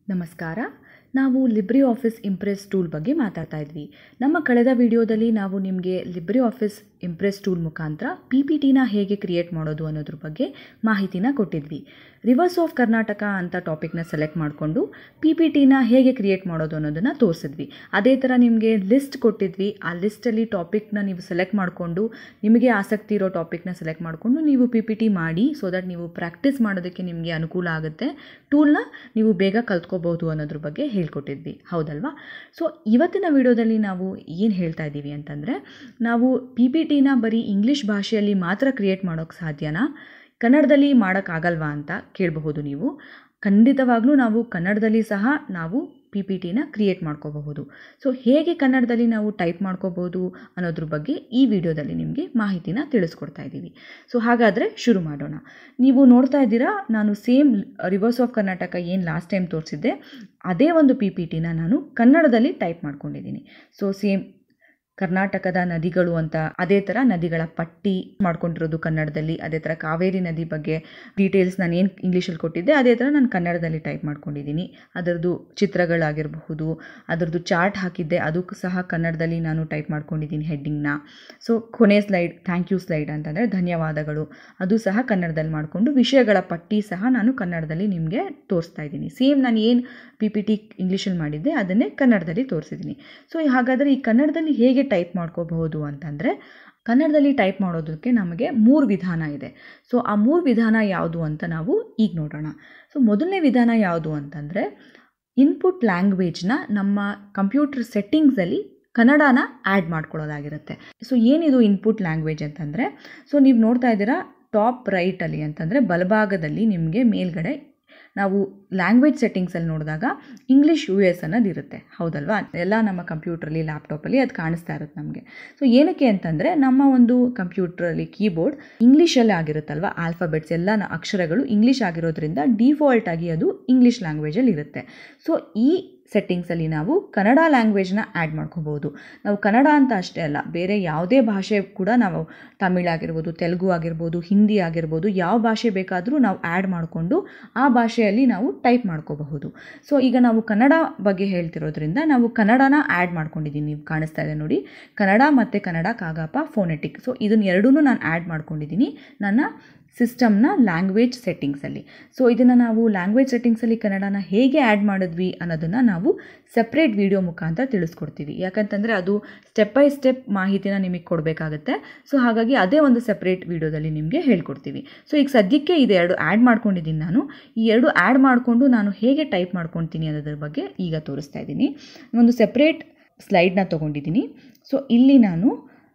ನಮಸ್ಕಾರ ನಾವು Libre office impress tool ಬಗ್ಗೆ ಮಾತಾಡ್ತಾ ಇದ್ವಿ ನಮ್ಮ ಕಳೆದ ವಿಡಿಯೋದಲ್ಲಿ ನಾವು ನಿಮಗೆ ಲಿಬ್ರೆ ಆಫೀಸ್ ಇಂಪ್ರೆಸ್ ಟೂಲ್ ಮುಖಾಂತರ ಪಿ ಪಿ ಟಿನ ಹೇಗೆ ಕ್ರಿಯೇಟ್ ಮಾಡೋದು ಅನ್ನೋದ್ರ ಬಗ್ಗೆ ಮಾಹಿತಿನ ಕೊಟ್ಟಿದ್ವಿ ರಿವರ್ಸ್ ಆಫ್ ಕರ್ನಾಟಕ ಅಂತ ಟಾಪಿಕ್ನ ಸೆಲೆಕ್ಟ್ ಮಾಡಿಕೊಂಡು ಪಿ ಪಿ ಟಿನ ಹೇಗೆ ಕ್ರಿಯೇಟ್ ಮಾಡೋದು ಅನ್ನೋದನ್ನು ತೋರಿಸಿದ್ವಿ ಅದೇ ಥರ ನಿಮಗೆ ಲಿಸ್ಟ್ ಕೊಟ್ಟಿದ್ವಿ ಆ ಲಿಸ್ಟಲ್ಲಿ ಟಾಪಿಕ್ನ ನೀವು ಸೆಲೆಕ್ಟ್ ಮಾಡಿಕೊಂಡು ನಿಮಗೆ ಆಸಕ್ತಿ ಇರೋ ಟಾಪಿಕ್ನ ಸೆಲೆಕ್ಟ್ ಮಾಡಿಕೊಂಡು ನೀವು ಪಿ ಪಿ ಟಿ ಮಾಡಿ ಸೊ ದಟ್ ನೀವು ಪ್ರಾಕ್ಟೀಸ್ ಮಾಡೋದಕ್ಕೆ ನಿಮಗೆ ಅನುಕೂಲ ಆಗುತ್ತೆ ಟೂಲ್ನ ನೀವು ಬೇಗ ಕಲ್ತ್ಕೋಬಹುದು ಅನ್ನೋದ್ರ ಬಗ್ಗೆ ಹೇಳ್ಕೊಟ್ಟಿದ್ವಿ ಹೌದಲ್ವಾ ಸೊ ಇವತ್ತಿನ ವಿಡಿಯೋದಲ್ಲಿ ನಾವು ಏನು ಹೇಳ್ತಾ ಇದ್ದೀವಿ ಅಂತಂದರೆ ನಾವು ಪಿ ಪಿ ಟಿನ ಬರೀ ಇಂಗ್ಲೀಷ್ ಭಾಷೆಯಲ್ಲಿ ಮಾತ್ರ ಕ್ರಿಯೇಟ್ ಮಾಡೋಕ್ಕೆ ಸಾಧ್ಯನಾ ಕನ್ನಡದಲ್ಲಿ ಮಾಡೋಕ್ಕಾಗಲ್ವಾ ಅಂತ ಕೇಳಬಹುದು ನೀವು ಖಂಡಿತವಾಗ್ಲೂ ನಾವು ಕನ್ನಡದಲ್ಲಿ ಸಹ ನಾವು ಪಿ ಪಿ ಟಿನ ಕ್ರಿಯೇಟ್ ಮಾಡ್ಕೋಬಹುದು ಸೊ ಹೇಗೆ ಕನ್ನಡದಲ್ಲಿ ನಾವು ಟೈಪ್ ಮಾಡ್ಕೋಬೋದು ಅನ್ನೋದ್ರ ಬಗ್ಗೆ ಈ ವಿಡಿಯೋದಲ್ಲಿ ನಿಮಗೆ ಮಾಹಿತಿನ ತಿಳಿಸ್ಕೊಡ್ತಾ ಇದ್ದೀವಿ ಸೊ ಹಾಗಾದರೆ ಶುರು ಮಾಡೋಣ ನೀವು ನೋಡ್ತಾ ಇದ್ದೀರಾ ನಾನು ಸೇಮ್ ರಿವರ್ಸ್ ಆಫ್ ಕರ್ನಾಟಕ ಏನು ಲಾಸ್ಟ್ ಟೈಮ್ ತೋರಿಸಿದ್ದೆ ಅದೇ ಒಂದು ಪಿ ಪಿ ಟಿನ ನಾನು ಕನ್ನಡದಲ್ಲಿ ಟೈಪ್ ಮಾಡ್ಕೊಂಡಿದ್ದೀನಿ ಸೊ ಸೇಮ್ ಕರ್ನಾಟಕದ ನದಿಗಳು ಅಂತ ಅದೇ ಥರ ನದಿಗಳ ಪಟ್ಟಿ ಮಾಡ್ಕೊಂಡಿರೋದು ಕನ್ನಡದಲ್ಲಿ ಅದೇ ಥರ ಕಾವೇರಿ ನದಿ ಬಗ್ಗೆ ಡೀಟೇಲ್ಸ್ ನಾನು ಏನು ಇಂಗ್ಲೀಷಲ್ಲಿ ಕೊಟ್ಟಿದ್ದೆ ಅದೇ ಥರ ನಾನು ಕನ್ನಡದಲ್ಲಿ ಟೈಪ್ ಮಾಡ್ಕೊಂಡಿದ್ದೀನಿ ಅದರದ್ದು ಚಿತ್ರಗಳಾಗಿರಬಹುದು ಅದರದ್ದು ಚಾರ್ಟ್ ಹಾಕಿದ್ದೆ ಅದಕ್ಕೂ ಸಹ ಕನ್ನಡದಲ್ಲಿ ನಾನು ಟೈಪ್ ಮಾಡ್ಕೊಂಡಿದ್ದೀನಿ ಹೆಡ್ಡಿಂಗ್ನ ಸೊ ಕೊನೆ ಸ್ಲೈಡ್ ಥ್ಯಾಂಕ್ ಯು ಸ್ಲೈಡ್ ಅಂತಂದರೆ ಧನ್ಯವಾದಗಳು ಅದು ಸಹ ಕನ್ನಡದಲ್ಲಿ ಮಾಡಿಕೊಂಡು ವಿಷಯಗಳ ಪಟ್ಟಿ ಸಹ ನಾನು ಕನ್ನಡದಲ್ಲಿ ನಿಮಗೆ ತೋರಿಸ್ತಾ ಇದ್ದೀನಿ ಸೇಮ್ ನಾನು ಏನು ಪಿ ಪಿ ಟಿ ಇಂಗ್ಲೀಷಲ್ಲಿ ಮಾಡಿದ್ದೆ ಅದನ್ನೇ ಕನ್ನಡದಲ್ಲಿ ತೋರಿಸಿದ್ದೀನಿ ಸೊ ಹಾಗಾದರೆ ಈ ಕನ್ನಡದಲ್ಲಿ ಹೇಗೆ ಟೈಪ್ ಮಾಡ್ಕೋಬಹುದು ಅಂತಂದರೆ ಕನ್ನಡದಲ್ಲಿ ಟೈಪ್ ಮಾಡೋದಕ್ಕೆ ನಮಗೆ ಮೂರು ವಿಧಾನ ಇದೆ ಸೊ ಆ ಮೂರು ವಿಧಾನ ಯಾವುದು ಅಂತ ನಾವು ಈಗ ನೋಡೋಣ ಸೊ ಮೊದಲನೇ ವಿಧಾನ ಯಾವುದು ಅಂತಂದರೆ ಇನ್ಪುಟ್ ಲ್ಯಾಂಗ್ವೇಜ್ನ ನಮ್ಮ ಕಂಪ್ಯೂಟರ್ ಸೆಟ್ಟಿಂಗ್ಸಲ್ಲಿ ಕನ್ನಡನ ಆ್ಯಡ್ ಮಾಡ್ಕೊಳ್ಳೋದಾಗಿರುತ್ತೆ ಸೊ ಏನಿದು ಇನ್ಪುಟ್ ಲ್ಯಾಂಗ್ವೇಜ್ ಅಂತಂದರೆ ಸೊ ನೀವು ನೋಡ್ತಾ ಇದ್ದೀರಾ ಟಾಪ್ ರೈಟಲ್ಲಿ ಅಂತಂದರೆ ಬಲಭಾಗದಲ್ಲಿ ನಿಮಗೆ ಮೇಲ್ಗಡೆ ನಾವು ಲ್ಯಾಂಗ್ವೇಜ್ ಸೆಟ್ಟಿಂಗ್ಸಲ್ಲಿ ನೋಡಿದಾಗ ಇಂಗ್ಲೀಷ್ ಯು ಎಸ್ ಅನ್ನೋದು ಇರುತ್ತೆ ಹೌದಲ್ವಾ ಎಲ್ಲ ನಮ್ಮ ಕಂಪ್ಯೂಟ್ರಲ್ಲಿ ಲ್ಯಾಪ್ಟಾಪಲ್ಲಿ ಅದು ಕಾಣಿಸ್ತಾ ಇರುತ್ತೆ ನಮಗೆ ಸೊ ಏನಕ್ಕೆ ಅಂತಂದರೆ ನಮ್ಮ ಒಂದು ಕಂಪ್ಯೂಟ್ರಲ್ಲಿ ಕೀಬೋರ್ಡ್ ಇಂಗ್ಲೀಷಲ್ಲೇ ಆಗಿರುತ್ತಲ್ವ ಆಲ್ಫಾಬೆಟ್ಸ್ ಎಲ್ಲ ಅಕ್ಷರಗಳು ಇಂಗ್ಲೀಷ್ ಆಗಿರೋದ್ರಿಂದ ಡಿಫಾಲ್ಟ್ ಆಗಿ ಅದು ಇಂಗ್ಲೀಷ್ ಲ್ಯಾಂಗ್ವೇಜಲ್ಲಿ ಇರುತ್ತೆ ಸೊ ಈ ಸೆಟ್ಟಿಂಗ್ಸಲ್ಲಿ ನಾವು ಕನ್ನಡ ಲ್ಯಾಂಗ್ವೇಜ್ನ ಆ್ಯಡ್ ಮಾಡ್ಕೋಬೋದು ನಾವು ಕನ್ನಡ ಅಂತ ಅಷ್ಟೇ ಅಲ್ಲ ಬೇರೆ ಯಾವುದೇ ಭಾಷೆ ಕೂಡ ನಾವು ತಮಿಳ್ ಆಗಿರ್ಬೋದು ತೆಲುಗು ಆಗಿರ್ಬೋದು ಹಿಂದಿ ಆಗಿರ್ಬೋದು ಯಾವ ಭಾಷೆ ಬೇಕಾದರೂ ನಾವು ಆ್ಯಡ್ ಮಾಡಿಕೊಂಡು ಆ ಭಾಷೆಯಲ್ಲಿ ನಾವು ಟೈಪ್ ಮಾಡ್ಕೋಬಹುದು ಸೊ ಈಗ ನಾವು ಕನ್ನಡ ಬಗ್ಗೆ ಹೇಳ್ತಿರೋದ್ರಿಂದ ನಾವು ಕನ್ನಡನ ಆ್ಯಡ್ ಮಾಡ್ಕೊಂಡಿದ್ದೀನಿ ನೀವು ಕಾಣಿಸ್ತಾ ಇದೆ ನೋಡಿ ಕನ್ನಡ ಮತ್ತು ಕನ್ನಡ ಕಾಗಪ ಫೋನೆಟಿಕ್ ಸೊ ಇದನ್ನ ಎರಡೂ ನಾನು ಆ್ಯಡ್ ಮಾಡ್ಕೊಂಡಿದ್ದೀನಿ ನನ್ನ ಸಿಸ್ಟಮ್ನ ಲ್ಯಾಂಗ್ವೇಜ್ ಸೆಟ್ಟಿಂಗ್ಸಲ್ಲಿ ಸೊ ಇದನ್ನು ನಾವು ಲ್ಯಾಂಗ್ವೇಜ್ ಸೆಟ್ಟಿಂಗ್ಸಲ್ಲಿ ಕನ್ನಡನ ಹೇಗೆ ಆ್ಯಡ್ ಮಾಡಿದ್ವಿ ಅನ್ನೋದನ್ನು ನಾವು ಸಪ್ರೇಟ್ ವಿಡಿಯೋ ಮುಖಾಂತರ ತಿಳಿಸ್ಕೊಡ್ತೀವಿ ಯಾಕಂತಂದರೆ ಅದು ಸ್ಟೆಪ್ ಬೈ ಸ್ಟೆಪ್ ಮಾಹಿತಿನ ನಿಮಗೆ ಕೊಡಬೇಕಾಗುತ್ತೆ ಸೊ ಹಾಗಾಗಿ ಅದೇ ಒಂದು ಸಪ್ರೇಟ್ ವಿಡಿಯೋದಲ್ಲಿ ನಿಮಗೆ ಹೇಳ್ಕೊಡ್ತೀವಿ ಸೊ ಈಗ ಸದ್ಯಕ್ಕೆ ಇದು ಎರಡು ಆ್ಯಡ್ ಮಾಡ್ಕೊಂಡಿದ್ದೀನಿ ನಾನು ಈ ಎರಡು ಆ್ಯಡ್ ಮಾಡಿಕೊಂಡು ನಾನು ಹೇಗೆ ಟೈಪ್ ಮಾಡ್ಕೊತೀನಿ ಅನ್ನೋದ್ರ ಬಗ್ಗೆ ಈಗ ತೋರಿಸ್ತಾ ಇದ್ದೀನಿ ಒಂದು ಸಪ್ರೇಟ್ ಸ್ಲೈಡ್ನ ತೊಗೊಂಡಿದ್ದೀನಿ ಸೊ ಇಲ್ಲಿ ನಾನು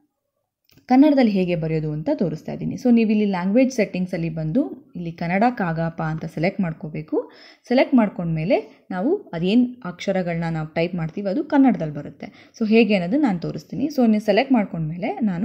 ಕನ್ನಡದಲ್ಲಿ ಹೇಗೆ ಬರೆಯೋದು ಅಂತ ತೋರಿಸ್ತಾ ಇದ್ದೀನಿ ಸೊ ನೀವು ಇಲ್ಲಿ ಲ್ಯಾಂಗ್ವೇಜ್ ಸೆಟ್ಟಿಂಗ್ಸಲ್ಲಿ ಬಂದು ಇಲ್ಲಿ ಕನ್ನಡ ಕಾಗಪ ಅಂತ ಸೆಲೆಕ್ಟ್ ಮಾಡ್ಕೋಬೇಕು ಸೆಲೆಕ್ಟ್ ಮಾಡ್ಕೊಂಡ್ಮೇಲೆ ನಾವು ಅದೇನು ಅಕ್ಷರಗಳನ್ನ ನಾವು ಟೈಪ್ ಮಾಡ್ತೀವಿ ಅದು ಕನ್ನಡದಲ್ಲಿ ಬರುತ್ತೆ ಸೊ ಹೇಗೆ ಅನ್ನೋದು ನಾನು ತೋರಿಸ್ತೀನಿ ಸೊ ನೀವು ಸೆಲೆಕ್ಟ್ ಮಾಡ್ಕೊಂಡ್ಮೇಲೆ ನಾನು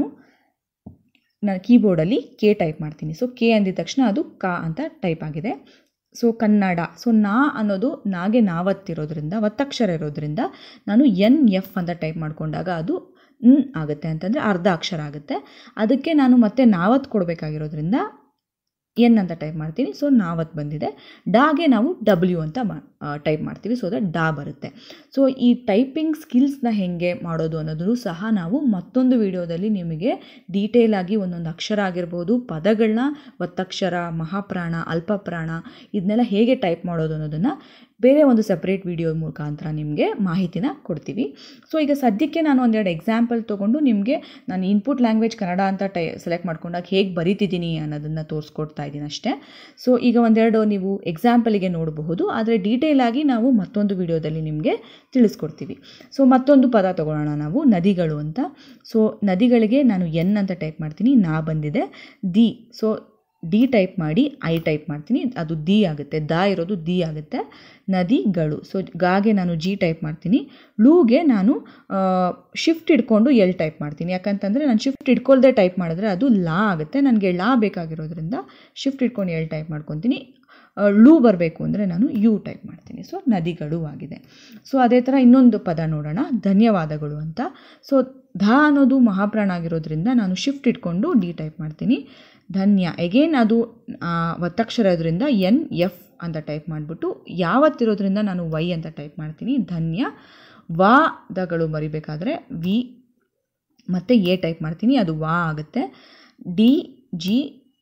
ನಾನು ಕೀಬೋರ್ಡಲ್ಲಿ ಕೆ ಟೈಪ್ ಮಾಡ್ತೀನಿ ಸೊ ಕೆ ಅಂದಿದ ತಕ್ಷಣ ಅದು ಕಾ ಅಂತ ಟೈಪ್ ಆಗಿದೆ ಸೊ ಕನ್ನಡ ಸೊ ನಾ ಅನ್ನೋದು ನಾಗೆ ನಾವತ್ತಿರೋದ್ರಿಂದ ಒತ್ತಕ್ಷರ ಇರೋದ್ರಿಂದ ನಾನು ಎನ್ ಎಫ್ ಅಂತ ಟೈಪ್ ಮಾಡಿಕೊಂಡಾಗ ಅದು ನ್ ಆಗುತ್ತೆ ಅಂತಂದರೆ ಅರ್ಧ ಅಕ್ಷರ ಆಗುತ್ತೆ ಅದಕ್ಕೆ ನಾನು ಮತ್ತೆ ನಾವತ್ತು ಕೊಡಬೇಕಾಗಿರೋದ್ರಿಂದ ಎನ್ ಅಂತ ಟೈಪ್ ಮಾಡ್ತೀನಿ ಸೊ ನಾವತ್ತು ಬಂದಿದೆ ಡಾಗೆ ನಾವು ಡಬ್ಲ್ಯೂ ಅಂತ ಮಾ ಟೈಪ್ ಮಾಡ್ತೀವಿ ಸೊ ದಟ್ ಡಾ ಬರುತ್ತೆ ಸೊ ಈ ಟೈಪಿಂಗ್ ಸ್ಕಿಲ್ಸ್ನ ಹೇಗೆ ಮಾಡೋದು ಅನ್ನೋದನ್ನು ಸಹ ನಾವು ಮತ್ತೊಂದು ವಿಡಿಯೋದಲ್ಲಿ ನಿಮಗೆ ಡೀಟೇಲ್ ಆಗಿ ಒಂದೊಂದು ಅಕ್ಷರ ಆಗಿರ್ಬೋದು ಪದಗಳನ್ನ ಒತ್ತಕ್ಷರ ಮಹಾಪ್ರಾಣ ಅಲ್ಪಪ್ರಾಣ ಇದನ್ನೆಲ್ಲ ಹೇಗೆ ಟೈಪ್ ಮಾಡೋದು ಅನ್ನೋದನ್ನು ಬೇರೆ ಒಂದು ಸಪ್ರೇಟ್ ವಿಡಿಯೋ ಮುಖಾಂತರ ನಿಮಗೆ ಮಾಹಿತಿನ ಕೊಡ್ತೀವಿ ಸೊ ಈಗ ಸದ್ಯಕ್ಕೆ ನಾನು ಒಂದೆರಡು ಎಕ್ಸಾಂಪಲ್ ತೊಗೊಂಡು ನಿಮಗೆ ನಾನು ಇನ್ಪುಟ್ ಲ್ಯಾಂಗ್ವೇಜ್ ಕನ್ನಡ ಅಂತ ಟೈ ಸೆಲೆಕ್ಟ್ ಮಾಡ್ಕೊಂಡಾಗ ಹೇಗೆ ಬರಿತಿದ್ದೀನಿ ಅನ್ನೋದನ್ನು ತೋರಿಸ್ಕೊಡ್ತಾ ಇದ್ದೀನಿ ಅಷ್ಟೇ ಸೊ ಈಗ ಒಂದೆರಡು ನೀವು ಎಕ್ಸಾಂಪಲಿಗೆ ನೋಡಬಹುದು ಆದರೆ ಡೀಟೇಲ್ ಆಗಿ ನಾವು ಮತ್ತೊಂದು ವಿಡಿಯೋದಲ್ಲಿ ನಿಮಗೆ ತಿಳಿಸ್ಕೊಡ್ತೀವಿ ಸೊ ಮತ್ತೊಂದು ಪದ ತೊಗೊಳ್ಳೋಣ ನಾವು ನದಿಗಳು ಅಂತ ಸೊ ನದಿಗಳಿಗೆ ನಾನು ಎನ್ ಅಂತ ಟೈಪ್ ಮಾಡ್ತೀನಿ ನಾ ಬಂದಿದೆ ದಿ ಸೊ ಡಿ ಟೈಪ್ ಮಾಡಿ ಐ ಟೈಪ್ ಮಾಡ್ತೀನಿ ಅದು ದಿ ಆಗುತ್ತೆ ದಾ ಇರೋದು ದಿ ಆಗುತ್ತೆ ನದಿಗಳು ಸೊ ಗಾಗೆ ನಾನು ಜಿ ಟೈಪ್ ಮಾಡ್ತೀನಿ ಲೂಗೆ ನಾನು ಶಿಫ್ಟ್ ಇಟ್ಕೊಂಡು ಎಲ್ ಟೈಪ್ ಮಾಡ್ತೀನಿ ಯಾಕಂತಂದರೆ ನಾನು ಶಿಫ್ಟ್ ಇಟ್ಕೊಳ್ದೆ ಟೈಪ್ ಮಾಡಿದ್ರೆ ಅದು ಲಾ ಆಗುತ್ತೆ ನನಗೆ ಲಾ ಬೇಕಾಗಿರೋದ್ರಿಂದ ಶಿಫ್ಟ್ ಇಟ್ಕೊಂಡು ಎಲ್ ಟೈಪ್ ಮಾಡ್ಕೊತೀನಿ ಲೂ ಬರಬೇಕು ಅಂದರೆ ನಾನು ಯು ಟೈಪ್ ಮಾಡ್ತೀನಿ ಸೊ ನದಿಗಳು ಆಗಿದೆ ಸೊ ಅದೇ ಥರ ಇನ್ನೊಂದು ಪದ ನೋಡೋಣ ಧನ್ಯವಾದಗಳು ಅಂತ ಸೊ ಧ ಅನ್ನೋದು ಮಹಾಪ್ರಾಣ ಆಗಿರೋದ್ರಿಂದ ನಾನು ಶಿಫ್ಟ್ ಇಟ್ಕೊಂಡು ಡಿ ಟೈಪ್ ಮಾಡ್ತೀನಿ ಧನ್ಯ ಎಗೇನ್ ಅದು ಒತ್ತಕ್ಷರ ಇರೋದ್ರಿಂದ ಎನ್ ಎಫ್ ಅಂತ ಟೈಪ್ ಮಾಡಿಬಿಟ್ಟು ಯಾವತ್ತಿರೋದ್ರಿಂದ ನಾನು ವೈ ಅಂತ ಟೈಪ್ ಮಾಡ್ತೀನಿ ಧನ್ಯ ವಾದಗಳು ಬರಿಬೇಕಾದ್ರೆ ವಿ ಮತ್ತು ಎ ಟೈಪ್ ಮಾಡ್ತೀನಿ ಅದು ವಾ ಆಗುತ್ತೆ ಡಿ ಜಿ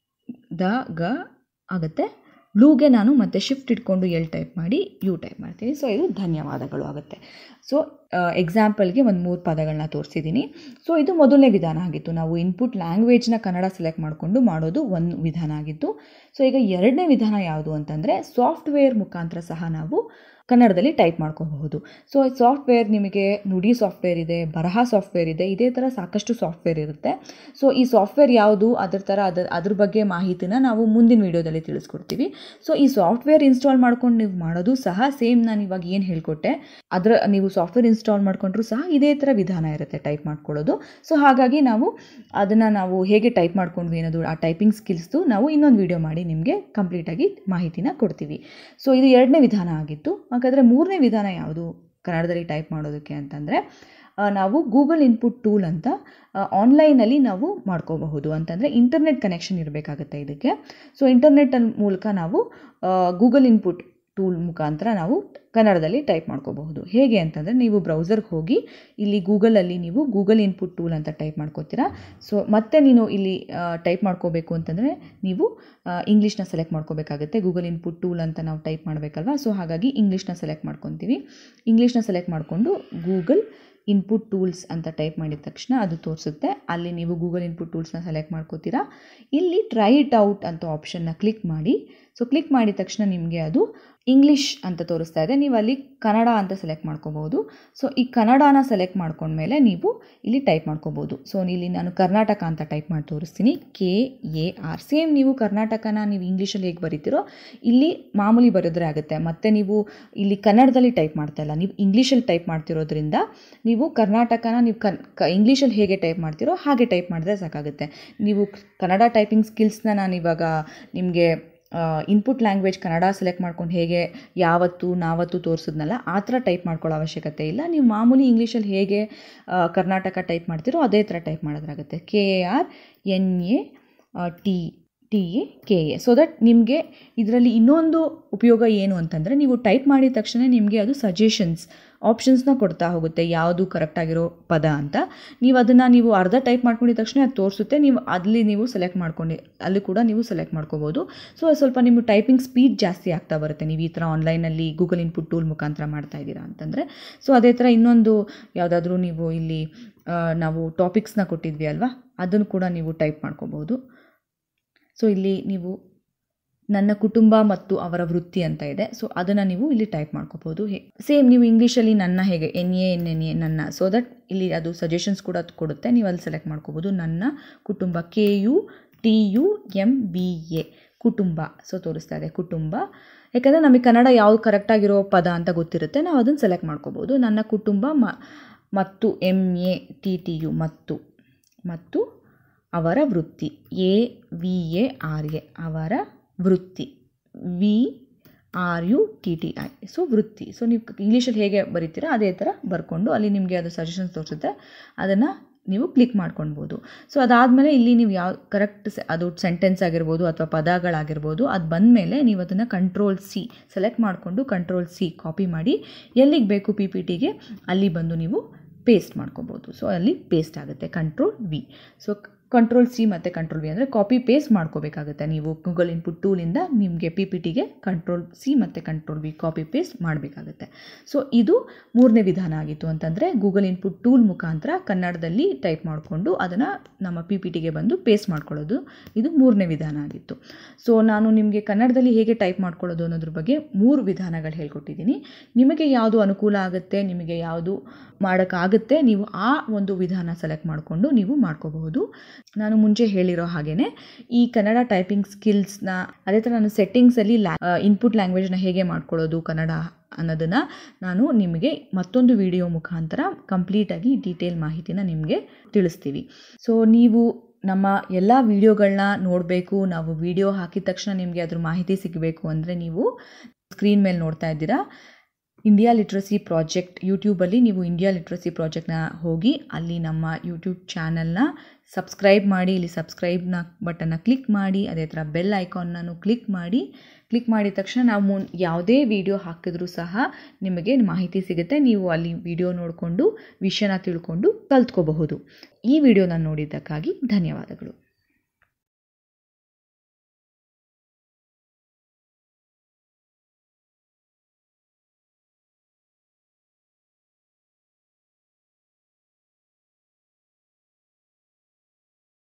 ದ ಗ ಆಗುತ್ತೆ ಲೂಗೆ ನಾನು ಮತ್ತೆ ಶಿಫ್ಟ್ ಇಟ್ಕೊಂಡು ಎಲ್ ಟೈಪ್ ಮಾಡಿ ಯು ಟೈಪ್ ಮಾಡ್ತೀನಿ ಸೊ ಇದು ಧನ್ಯವಾದಗಳು ಆಗುತ್ತೆ ಸೊ ಎಕ್ಸಾಂಪಲ್ಗೆ ಒಂದು ಮೂರು ಪದಗಳನ್ನ ತೋರಿಸಿದ್ದೀನಿ ಸೊ ಇದು ಮೊದಲನೇ ವಿಧಾನ ಆಗಿತ್ತು ನಾವು ಇನ್ಪುಟ್ ಲ್ಯಾಂಗ್ವೇಜ್ನ ಕನ್ನಡ ಸೆಲೆಕ್ಟ್ ಮಾಡಿಕೊಂಡು ಮಾಡೋದು ಒಂದು ವಿಧಾನ ಆಗಿತ್ತು ಸೊ ಈಗ ಎರಡನೇ ವಿಧಾನ ಯಾವುದು ಅಂತಂದರೆ ಸಾಫ್ಟ್ವೇರ್ ಮುಖಾಂತರ ಸಹ ನಾವು ಕನ್ನಡದಲ್ಲಿ ಟೈಪ್ ಮಾಡ್ಕೋಬಹುದು ಸೊ ಸಾಫ್ಟ್ವೇರ್ ನಿಮಗೆ ನುಡಿ ಸಾಫ್ಟ್ವೇರ್ ಇದೆ ಬರಹ ಸಾಫ್ಟ್ವೇರ್ ಇದೆ ಇದೇ ಥರ ಸಾಕಷ್ಟು ಸಾಫ್ಟ್ವೇರ್ ಇರುತ್ತೆ ಸೊ ಈ ಸಾಫ್ಟ್ವೇರ್ ಯಾವುದು ಅದರ ಥರ ಅದರ ಅದ್ರ ಬಗ್ಗೆ ಮಾಹಿತಿನ ನಾವು ಮುಂದಿನ ವೀಡಿಯೋದಲ್ಲಿ ತಿಳಿಸ್ಕೊಡ್ತೀವಿ ಸೊ ಈ ಸಾಫ್ಟ್ವೇರ್ ಇನ್ಸ್ಟಾಲ್ ಮಾಡ್ಕೊಂಡು ನೀವು ಮಾಡೋದು ಸಹ ಸೇಮ್ ನಾನು ಇವಾಗ ಏನು ಹೇಳ್ಕೊಟ್ಟೆ ಅದರ ನೀವು ಸಾಫ್ಟ್ವೇರ್ ಇನ್ಸ್ಟಾಲ್ ಮಾಡ್ಕೊಂಡ್ರೂ ಸಹ ಇದೇ ಥರ ವಿಧಾನ ಇರುತ್ತೆ ಟೈಪ್ ಮಾಡ್ಕೊಳ್ಳೋದು ಸೊ ಹಾಗಾಗಿ ನಾವು ಅದನ್ನು ನಾವು ಹೇಗೆ ಟೈಪ್ ಮಾಡ್ಕೊಂಡ್ವಿ ಅನ್ನೋದು ಆ ಟೈಪಿಂಗ್ ಸ್ಕಿಲ್ಸ್ದು ನಾವು ಇನ್ನೊಂದು ವೀಡಿಯೋ ಮಾಡಿ ನಿಮಗೆ ಕಂಪ್ಲೀಟಾಗಿ ಮಾಹಿತಿನ ಕೊಡ್ತೀವಿ ಸೊ ಇದು ಎರಡನೇ ವಿಧಾನ ಆಗಿತ್ತು ಹಾಗಾದರೆ ಮೂರನೇ ವಿಧಾನ ಯಾವುದು ಕನ್ನಡದಲ್ಲಿ ಟೈಪ್ ಮಾಡೋದಕ್ಕೆ ಅಂತಂದರೆ ನಾವು ಗೂಗಲ್ ಇನ್ಪುಟ್ ಟೂಲ್ ಅಂತ ಆನ್ಲೈನಲ್ಲಿ ನಾವು ಮಾಡ್ಕೋಬಹುದು ಅಂತಂದರೆ ಇಂಟರ್ನೆಟ್ ಕನೆಕ್ಷನ್ ಇರಬೇಕಾಗುತ್ತೆ ಇದಕ್ಕೆ ಸೊ ಇಂಟರ್ನೆಟ್ ಮೂಲಕ ನಾವು ಗೂಗಲ್ ಇನ್ಪುಟ್ ಟೂಲ್ ಮುಖಾಂತರ ನಾವು ಕನ್ನಡದಲ್ಲಿ ಟೈಪ್ ಮಾಡ್ಕೋಬಹುದು ಹೇಗೆ ಅಂತಂದರೆ ನೀವು ಬ್ರೌಸರ್ಗೆ ಹೋಗಿ ಇಲ್ಲಿ ಗೂಗಲಲ್ಲಿ ನೀವು ಗೂಗಲ್ ಇನ್ಪುಟ್ ಟೂಲ್ ಅಂತ ಟೈಪ್ ಮಾಡ್ಕೋತೀರಾ ಸೊ ಮತ್ತೆ ನೀನು ಇಲ್ಲಿ ಟೈಪ್ ಮಾಡ್ಕೋಬೇಕು ಅಂತಂದರೆ ನೀವು ಇಂಗ್ಲೀಷ್ನ ಸೆಲೆಕ್ಟ್ ಮಾಡ್ಕೋಬೇಕಾಗುತ್ತೆ ಗೂಗಲ್ ಇನ್ಪುಟ್ ಟೂಲ್ ಅಂತ ನಾವು ಟೈಪ್ ಮಾಡಬೇಕಲ್ವಾ ಸೊ ಹಾಗಾಗಿ ಇಂಗ್ಲೀಷ್ನ ಸೆಲೆಕ್ಟ್ ಮಾಡ್ಕೊತೀವಿ ಇಂಗ್ಲೀಷ್ನ ಸೆಲೆಕ್ಟ್ ಮಾಡಿಕೊಂಡು ಗೂಗಲ್ ಇನ್ಪುಟ್ ಟೂಲ್ಸ್ ಅಂತ ಟೈಪ್ ಮಾಡಿದ ತಕ್ಷಣ ಅದು ತೋರಿಸುತ್ತೆ ಅಲ್ಲಿ ನೀವು ಗೂಗಲ್ ಇನ್ಪುಟ್ ಟೂಲ್ಸ್ನ ಸೆಲೆಕ್ಟ್ ಮಾಡ್ಕೋತೀರಾ ಇಲ್ಲಿ ಟ್ರೈ ಇಟ್ ಔಟ್ ಅಂತ ಆಪ್ಷನ್ನ ಕ್ಲಿಕ್ ಮಾಡಿ ಸೊ ಕ್ಲಿಕ್ ಮಾಡಿದ ತಕ್ಷಣ ನಿಮಗೆ ಅದು ಇಂಗ್ಲೀಷ್ ಅಂತ ತೋರಿಸ್ತಾ ಇದೆ ನೀವು ಅಲ್ಲಿ ಕನ್ನಡ ಅಂತ ಸೆಲೆಕ್ಟ್ ಮಾಡ್ಕೋಬೋದು ಸೊ ಈ ಕನ್ನಡನ ಸೆಲೆಕ್ಟ್ ಮಾಡ್ಕೊಂಡ್ಮೇಲೆ ನೀವು ಇಲ್ಲಿ ಟೈಪ್ ಮಾಡ್ಕೋಬೋದು ಸೊ ಇಲ್ಲಿ ನಾನು ಕರ್ನಾಟಕ ಅಂತ ಟೈಪ್ ಮಾಡಿ ತೋರಿಸ್ತೀನಿ ಕೆ ಎ ಆರ್ ಸೇಮ್ ನೀವು ಕರ್ನಾಟಕನ ನೀವು ಇಂಗ್ಲೀಷಲ್ಲಿ ಹೇಗೆ ಬರೀತಿರೋ ಇಲ್ಲಿ ಮಾಮೂಲಿ ಬರೆದ್ರೆ ಆಗುತ್ತೆ ಮತ್ತು ನೀವು ಇಲ್ಲಿ ಕನ್ನಡದಲ್ಲಿ ಟೈಪ್ ಮಾಡ್ತಾ ಇಲ್ಲ ನೀವು ಇಂಗ್ಲೀಷಲ್ಲಿ ಟೈಪ್ ಮಾಡ್ತಿರೋದ್ರಿಂದ ನೀವು ಕರ್ನಾಟಕನ ನೀವು ಕನ್ ಕ ಇಂಗ್ಲೀಷಲ್ಲಿ ಹೇಗೆ ಟೈಪ್ ಮಾಡ್ತಿರೋ ಹಾಗೆ ಟೈಪ್ ಮಾಡಿದ್ರೆ ಸಾಕಾಗುತ್ತೆ ನೀವು ಕನ್ನಡ ಟೈಪಿಂಗ್ ಸ್ಕಿಲ್ಸ್ನ ನಾನು ಇವಾಗ ನಿಮಗೆ ಇನ್ಪುಟ್ ಲ್ಯಾಂಗ್ವೇಜ್ ಕನ್ನಡ ಸೆಲೆಕ್ಟ್ ಮಾಡ್ಕೊಂಡು ಹೇಗೆ ಯಾವತ್ತು ನಾವತ್ತು ತೋರಿಸಿದ್ನಲ್ಲ ಆ ಥರ ಟೈಪ್ ಮಾಡ್ಕೊಳ್ಳೋ ಅವಶ್ಯಕತೆ ಇಲ್ಲ ನೀವು ಮಾಮೂಲಿ ಇಂಗ್ಲೀಷಲ್ಲಿ ಹೇಗೆ ಕರ್ನಾಟಕ ಟೈಪ್ ಮಾಡ್ತೀರೋ ಅದೇ ಥರ ಟೈಪ್ ಮಾಡೋದ್ರಾಗುತ್ತೆ K A R N A T T A K A so that ನಿಮಗೆ ಇದರಲ್ಲಿ ಇನ್ನೊಂದು ಉಪಯೋಗ ಏನು ಅಂತಂದರೆ ನೀವು ಟೈಪ್ ಮಾಡಿದ ತಕ್ಷಣ ನಿಮಗೆ ಅದು ಸಜೆಷನ್ಸ್ ಆಪ್ಷನ್ಸ್ನ ಕೊಡ್ತಾ ಹೋಗುತ್ತೆ ಯಾವುದು ಕರೆಕ್ಟಾಗಿರೋ ಪದ ಅಂತ ನೀವು ಅದನ್ನು ನೀವು ಅರ್ಧ ಟೈಪ್ ಮಾಡ್ಕೊಂಡಿದ ತಕ್ಷಣ ಅದು ತೋರಿಸುತ್ತೆ ನೀವು ಅಲ್ಲಿ ನೀವು ಸೆಲೆಕ್ಟ್ ಮಾಡ್ಕೊಂಡು ಅಲ್ಲಿ ಕೂಡ ನೀವು ಸೆಲೆಕ್ಟ್ ಮಾಡ್ಕೋಬೋದು ಸೊ ಸ್ವಲ್ಪ ನಿಮ್ಮ ಟೈಪಿಂಗ್ ಸ್ಪೀಡ್ ಜಾಸ್ತಿ ಆಗ್ತಾ ಬರುತ್ತೆ ನೀವು ಈ ಥರ ಆನ್ಲೈನಲ್ಲಿ ಗೂಗಲ್ ಇನ್ಪುಟ್ ಟೂಲ್ ಮುಖಾಂತರ ಮಾಡ್ತಾ ಇದ್ದೀರಾ ಅಂತಂದರೆ ಸೊ ಅದೇ ಥರ ಇನ್ನೊಂದು ಯಾವುದಾದ್ರೂ ನೀವು ಇಲ್ಲಿ ನಾವು ಟಾಪಿಕ್ಸ್ನ ಕೊಟ್ಟಿದ್ವಿ ಅಲ್ವಾ ಅದನ್ನು ಕೂಡ ನೀವು ಟೈಪ್ ಮಾಡ್ಕೋಬೋದು ಸೊ ಇಲ್ಲಿ ನೀವು ನನ್ನ ಕುಟುಂಬ ಮತ್ತು ಅವರ ವೃತ್ತಿ ಅಂತ ಇದೆ ಸೊ ಅದನ್ನು ನೀವು ಇಲ್ಲಿ ಟೈಪ್ ಮಾಡ್ಕೋಬೋದು ಸೇಮ್ ನೀವು ಇಂಗ್ಲೀಷಲ್ಲಿ ನನ್ನ ಹೇಗೆ N A N N A ನನ್ನ ಸೊ ದಟ್ ಇಲ್ಲಿ ಅದು ಸಜೆಷನ್ಸ್ ಕೂಡ ಕೊಡುತ್ತೆ ನೀವು ಅಲ್ಲಿ ಸೆಲೆಕ್ಟ್ ಮಾಡ್ಕೋಬೋದು ನನ್ನ ಕುಟುಂಬ K U T U M B A ಕುಟುಂಬ ಸೊ ತೋರಿಸ್ತಾ ಇದೆ ಕುಟುಂಬ ಯಾಕಂದರೆ ನಮಗೆ ಕನ್ನಡ ಯಾವ್ದು ಕರೆಕ್ಟಾಗಿರೋ ಪದ ಅಂತ ಗೊತ್ತಿರುತ್ತೆ ನಾವು ಅದನ್ನು ಸೆಲೆಕ್ಟ್ ಮಾಡ್ಕೋಬೋದು ನನ್ನ ಕುಟುಂಬ ಮ ಮತ್ತು M A T T U ಮತ್ತು ಮತ್ತು ಅವರ ವೃತ್ತಿ A V A R A ಅವರ ವೃತ್ತಿ V R U T T I so ವೃತ್ತಿ ಸೊ ನೀವು ಇಂಗ್ಲೀಷಲ್ಲಿ ಹೇಗೆ ಬರೀತೀರಾ ಅದೇ ಥರ ಬರ್ಕೊಂಡು ಅಲ್ಲಿ ನಿಮಗೆ ಅದು ಸಜೆಷನ್ಸ್ ತೋರಿಸುತ್ತೆ ಅದನ್ನು ನೀವು ಕ್ಲಿಕ್ ಮಾಡ್ಕೊಳ್ಬೋದು ಸೊ ಅದಾದಮೇಲೆ ಇಲ್ಲಿ ನೀವು ಯಾವ ಕರೆಕ್ಟ್ ಅದು ಸೆಂಟೆನ್ಸ್ ಆಗಿರ್ಬೋದು ಅಥವಾ ಪದಗಳಾಗಿರ್ಬೋದು ಅದು ಬಂದಮೇಲೆ ನೀವು ಅದನ್ನು ಕಂಟ್ರೋಲ್ ಸಿ ಸೆಲೆಕ್ಟ್ ಮಾಡಿಕೊಂಡು ಕಂಟ್ರೋಲ್ ಸಿ ಕಾಪಿ ಮಾಡಿ ಎಲ್ಲಿಗೆ ಬೇಕು ಪಿ ಪಿ ಟಿಗೆ ಅಲ್ಲಿ ಬಂದು ನೀವು ಪೇಸ್ಟ್ ಮಾಡ್ಕೋಬೋದು ಸೊ ಅಲ್ಲಿ ಪೇಸ್ಟ್ ಆಗುತ್ತೆ control V so control C ಮತ್ತು ಕಂಟ್ರೋಲ್ ವಿ ಅಂದರೆ ಕಾಪಿ ಪೇಸ್ಟ್ ಮಾಡ್ಕೋಬೇಕಾಗುತ್ತೆ ನೀವು ಗೂಗಲ್ ಇನ್ಪುಟ್ ಟೂಲಿಂದ ನಿಮಗೆ ಪಿ ಪಿ ಟಿಗೆ ಕಂಟ್ರೋಲ್ ಸಿ ಮತ್ತು ಕಂಟ್ರೋಲ್ ವಿ ಕಾಪಿ ಪೇಸ್ಟ್ ಮಾಡಬೇಕಾಗುತ್ತೆ ಸೊ ಇದು ಮೂರನೇ ವಿಧಾನ ಆಗಿತ್ತು ಅಂತಂದರೆ ಗೂಗಲ್ ಇನ್ಪುಟ್ ಟೂಲ್ ಮುಖಾಂತರ ಕನ್ನಡದಲ್ಲಿ ಟೈಪ್ ಮಾಡಿಕೊಂಡು ಅದನ್ನು ನಮ್ಮ ಪಿ ಪಿ ಟಿಗೆ ಬಂದು ಪೇಸ್ಟ್ ಮಾಡ್ಕೊಳ್ಳೋದು ಇದು ಮೂರನೇ ವಿಧಾನ ಆಗಿತ್ತು ಸೊ ನಾನು ನಿಮಗೆ ಕನ್ನಡದಲ್ಲಿ ಹೇಗೆ ಟೈಪ್ ಮಾಡ್ಕೊಳ್ಳೋದು ಅನ್ನೋದ್ರ ಬಗ್ಗೆ ಮೂರು ವಿಧಾನಗಳು ಹೇಳ್ಕೊಟ್ಟಿದ್ದೀನಿ ನಿಮಗೆ ಯಾವುದು ಅನುಕೂಲ ಆಗುತ್ತೆ ನಿಮಗೆ ಯಾವುದು ಮಾಡೋಕ್ಕಾಗುತ್ತೆ ನೀವು ಆ ಒಂದು ವಿಧಾನ ಸೆಲೆಕ್ಟ್ ಮಾಡಿಕೊಂಡು ನೀವು ಮಾಡ್ಕೋಬಹುದು ನಾನು ಮುಂಚೆ ಹೇಳಿರೋ ಹಾಗೆಯೇ ಈ ಕನ್ನಡ ಟೈಪಿಂಗ್ ಸ್ಕಿಲ್ಸ್ನ ಅದೇ ಥರ ನಾನು ಸೆಟ್ಟಿಂಗ್ಸಲ್ಲಿ ಲ್ಯಾ ಇನ್ಪುಟ್ ಲ್ಯಾಂಗ್ವೇಜ್ನ ಹೇಗೆ ಮಾಡ್ಕೊಳ್ಳೋದು ಕನ್ನಡ ಅನ್ನೋದನ್ನು ನಾನು ನಿಮಗೆ ಮತ್ತೊಂದು ವಿಡಿಯೋ ಮುಖಾಂತರ ಕಂಪ್ಲೀಟಾಗಿ ಡೀಟೇಲ್ ಮಾಹಿತಿನ ನಿಮಗೆ ತಿಳಿಸ್ತೀವಿ ಸೊ ನೀವು ನಮ್ಮ ಎಲ್ಲ ವಿಡಿಯೋಗಳನ್ನ ನೋಡಬೇಕು ನಾವು ವಿಡಿಯೋ ಹಾಕಿದ ತಕ್ಷಣ ನಿಮಗೆ ಅದ್ರ ಮಾಹಿತಿ ಸಿಗಬೇಕು ಅಂದರೆ ನೀವು ಸ್ಕ್ರೀನ್ ಮೇಲೆ ನೋಡ್ತಾ ಇದ್ದೀರಾ ಇಂಡಿಯಾ ಲಿಟ್ರಸಿ ಪ್ರಾಜೆಕ್ಟ್ ಯೂಟ್ಯೂಬಲ್ಲಿ ನೀವು ಇಂಡಿಯಾ ಲಿಟ್ರಸಿ ಪ್ರಾಜೆಕ್ಟ್ನ ಹೋಗಿ ಅಲ್ಲಿ ನಮ್ಮ ಯೂಟ್ಯೂಬ್ ಚಾನಲ್ನ ಸಬ್ಸ್ಕ್ರೈಬ್ ಮಾಡಿ ಇಲ್ಲಿ ಸಬ್ಸ್ಕ್ರೈಬ್ನ ಬಟನ್ನ ಕ್ಲಿಕ್ ಮಾಡಿ ಅದೇ ಥರ ಬೆಲ್ ಐಕಾನ್ನೂ ಕ್ಲಿಕ್ ಮಾಡಿ ಕ್ಲಿಕ್ ಮಾಡಿದ ತಕ್ಷಣ ನಾವು ಮುನ್ ಯಾವುದೇ ವಿಡಿಯೋ ಹಾಕಿದ್ರೂ ಸಹ ನಿಮಗೆ ಮಾಹಿತಿ ಸಿಗುತ್ತೆ ನೀವು ಅಲ್ಲಿ ವಿಡಿಯೋ ನೋಡಿಕೊಂಡು ವಿಷಯನ ತಿಳ್ಕೊಂಡು ಕಲ್ತ್ಕೋಬಹುದು ಈ ವಿಡಿಯೋನ ನೋಡಿದ್ದಕ್ಕಾಗಿ ಧನ್ಯವಾದಗಳು